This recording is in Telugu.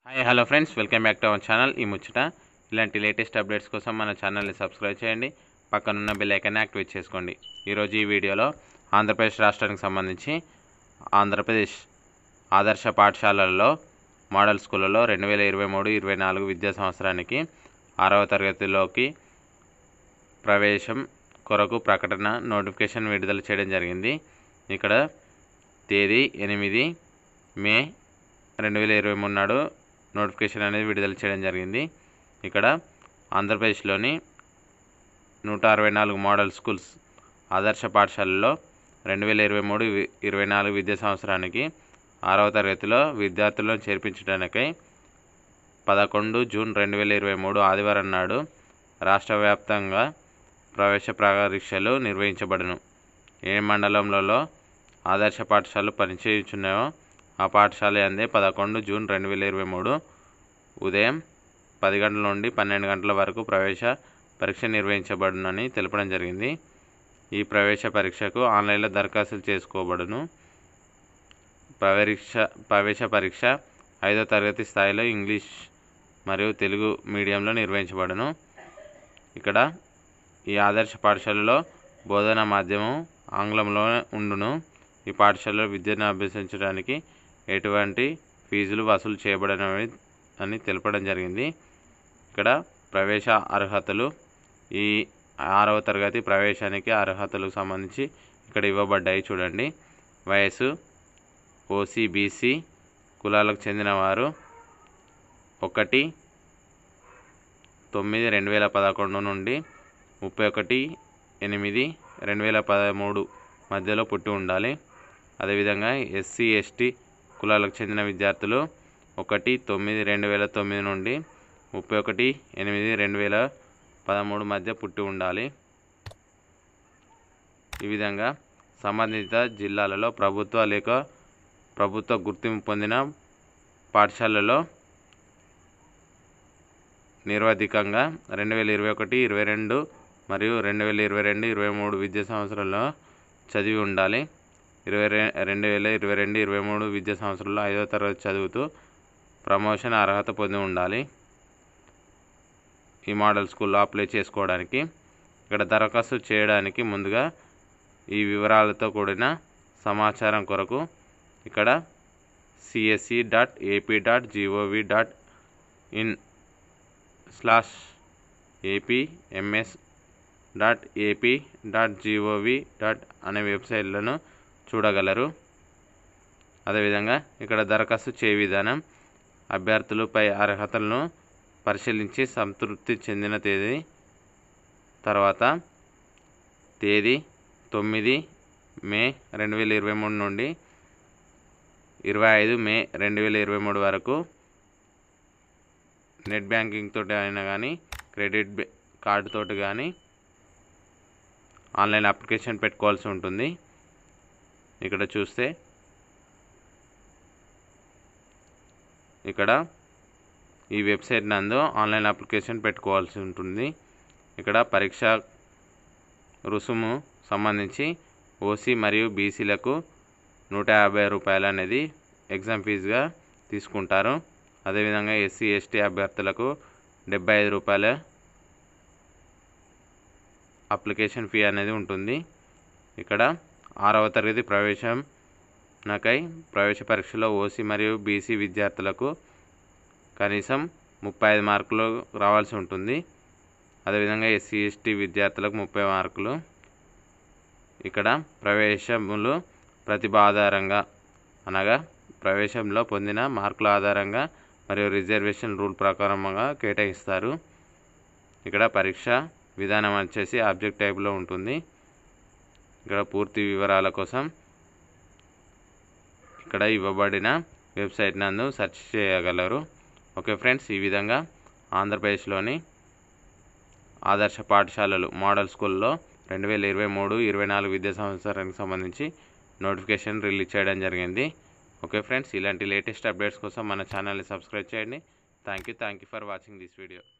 hi hello friends welcome back to our channel ఈ ముచ్చట ఇలాంటి లేటెస్ట్ అప్డేట్స్ కోసం మన ఛానల్ని సబ్స్క్రైబ్ చేయండి పక్కనున్న బెల్ ఐకాన్ని యాక్టివేట్ చేసుకోండి ఈరోజు ఈ వీడియోలో ఆంధ్రప్రదేశ్ రాష్ట్రానికి సంబంధించి ఆంధ్రప్రదేశ్ ఆదర్శ పాఠశాలల్లో మోడల్ స్కూళ్ళలో రెండు వేల ఇరవై మూడు ఇరవై నాలుగు విద్యా సంవత్సరానికి ఆరవ తరగతిలోకి ప్రవేశం కొరకు ప్రకటన నోటిఫికేషన్ విడుదల చేయడం జరిగింది ఇక్కడ తేదీ ఎనిమిది మే రెండు వేల ఇరవై మూడు నాడు నోటిఫికేషన్ అనేది విడుదల చేయడం జరిగింది ఇక్కడ ఆంధ్రప్రదేశ్లోని నూట అరవై నాలుగు మోడల్ స్కూల్స్ ఆదర్శ పాఠశాలలో రెండు వేల ఇరవై మూడు ఇరవై నాలుగు విద్యా సంవత్సరానికి ఆరవ తరగతిలో విద్యార్థులను చేర్పించడానికై పదకొండు జూన్ రెండు వేల ఇరవై మూడు ఆదివారం నాడు రాష్ట్ర వ్యాప్తంగా ప్రవేశ పరీక్షలు నిర్వహించబడును ఏ మండలంలో ఆదర్శ పాఠశాలలు పనిచేయుచున్నాయో ఆ పాఠశాల అందే పదకొండు జూన్ రెండు వేల ఇరవై మూడు ఉదయం పది గంటల నుండి పన్నెండు గంటల వరకు ప్రవేశ పరీక్ష నిర్వహించబడునని తెలపడం జరిగింది ఈ ప్రవేశ పరీక్షకు ఆన్లైన్లో దరఖాస్తులు చేసుకోబడును పరీక్ష ప్రవేశ పరీక్ష ఐదో తరగతి స్థాయిలో ఇంగ్లీష్ మరియు తెలుగు మీడియంలో నిర్వహించబడును ఇక్కడ ఈ ఆదర్శ పాఠశాలలో బోధనా మాధ్యమం ఆంగ్లంలో ఉండును ఈ పాఠశాలలో విద్యను అభ్యసించడానికి ఎటువంటి ఫీజులు వసూలు చేయబడనవి అని తెలపడం జరిగింది ఇక్కడ ప్రవేశ అర్హతలు ఈ ఆరవ తరగతి ప్రవేశానికి అర్హతలకు సంబంధించి ఇక్కడ ఇవ్వబడ్డాయి చూడండి వయసు ఓసీ బీసీ కులాలకు చెందినవారు ఒకటి తొమ్మిది రెండు వేల పదకొండు నుండి ముప్పై ఒకటి ఎనిమిది రెండు వేల పదమూడు మధ్యలో పుట్టి ఉండాలి అదేవిధంగా ఎస్సీ ఎస్టీ కులాలకు చెందిన విద్యార్థులు ఒకటి తొమ్మిది రెండు వేల తొమ్మిది నుండి ముప్పై ఒకటి ఎనిమిది రెండు వేల పదమూడు మధ్య పుట్టి ఉండాలి ఈ విధంగా సంబంధిత జిల్లాలలో ప్రభుత్వ లేక ప్రభుత్వ గుర్తింపు పొందిన పాఠశాలలో నిరవధికంగా రెండు వేల ఇరవై ఒకటి ఇరవై రెండు మరియు రెండు వేల ఇరవై రెండు ఇరవై మూడు విద్యా సంవత్సరంలో చదివి ఉండాలి ఇరవై రె రెండు వేల ఇరవై రెండు ఇరవై మూడు విద్యా సంవత్సరంలో ఐదో తరగతి చదువుతూ ప్రమోషన్ అర్హత పొంది ఉండాలి ఈ మోడల్ స్కూల్లో అప్లై చేసుకోవడానికి ఇక్కడ దరఖాస్తు చేయడానికి ముందుగా ఈ వివరాలతో కూడిన సమాచారం కొరకు ఇక్కడ CSC dot AP dot gov dot in slash AP MS dot AP dot gov dot అనే వెబ్సైట్లను చూడగలరు అదేవిధంగా ఇక్కడ దరఖాస్తు చే విధానం అభ్యర్థులపై అర్హతలను పరిశీలించి సంతృప్తి చెందిన తేదీ తర్వాత తేదీ తొమ్మిది మే రెండు వేల ఇరవై మూడు నుండి ఇరవై ఐదు మే రెండు వేల ఇరవై మూడు వరకు నెట్ బ్యాంకింగ్ తోటి అయినా కానీ క్రెడిట్ కార్డు తోటి కానీ ఆన్లైన్ అప్లికేషన్ పెట్టుకోవాల్సి ఉంటుంది ఇక్కడ చూస్తే ఇక్కడ ఈ వెబ్సైట్ నందు ఆన్లైన్ అప్లికేషన్ పెట్టుకోవాల్సి ఉంటుంది ఇక్కడ పరీక్ష రుసుము సంబంధించి ఓసీ మరియు బీసీలకు నూట యాభై రూపాయలు అనేది ఎగ్జామ్ ఫీజుగా తీసుకుంటారు అదేవిధంగా ఎస్సీ ఎస్టీ అభ్యర్థులకు డెబ్బై ఐదు రూపాయల అప్లికేషన్ ఫీ అనేది ఉంటుంది ఇక్కడ ఆరవ తరగతి ప్రవేశం నాకై ప్రవేశ పరీక్షలో ఓసీ మరియు బీసీ విద్యార్థులకు కనీసం ముప్పై ఐదు మార్కులు రావాల్సి ఉంటుంది అదేవిధంగా ఎస్సీ ఎస్టీ విద్యార్థులకు ముప్పై మార్కులు ఇక్కడ ప్రవేశములు ప్రతిభ ఆధారంగా అనగా ప్రవేశంలో పొందిన మార్కుల ఆధారంగా మరియు రిజర్వేషన్ రూల్ ప్రకారంగా కేటాయిస్తారు ఇక్కడ పరీక్ష విధానం వచ్చేసి ఆబ్జెక్ట్ టైప్లో ఉంటుంది ఇక్కడ పూర్తి వివరాల కోసం ఇక్కడ ఇవ్వబడిన వెబ్సైట్ నందు సెర్చ్ చేయగలరు ఓకే ఫ్రెండ్స్ ఈ విధంగా ఆంధ్రప్రదేశ్లోని ఆదర్శ పాఠశాలలు మోడల్ స్కూల్లో రెండు వేల ఇరవై మూడు ఇరవై నాలుగు విద్యా సంవత్సరానికి సంబంధించి నోటిఫికేషన్ రిలీజ్ చేయడం జరిగింది ఓకే ఫ్రెండ్స్ ఇలాంటి లేటెస్ట్ అప్డేట్స్ కోసం మన ఛానల్ని సబ్స్క్రైబ్ చేయండి thank you thank you for watching this video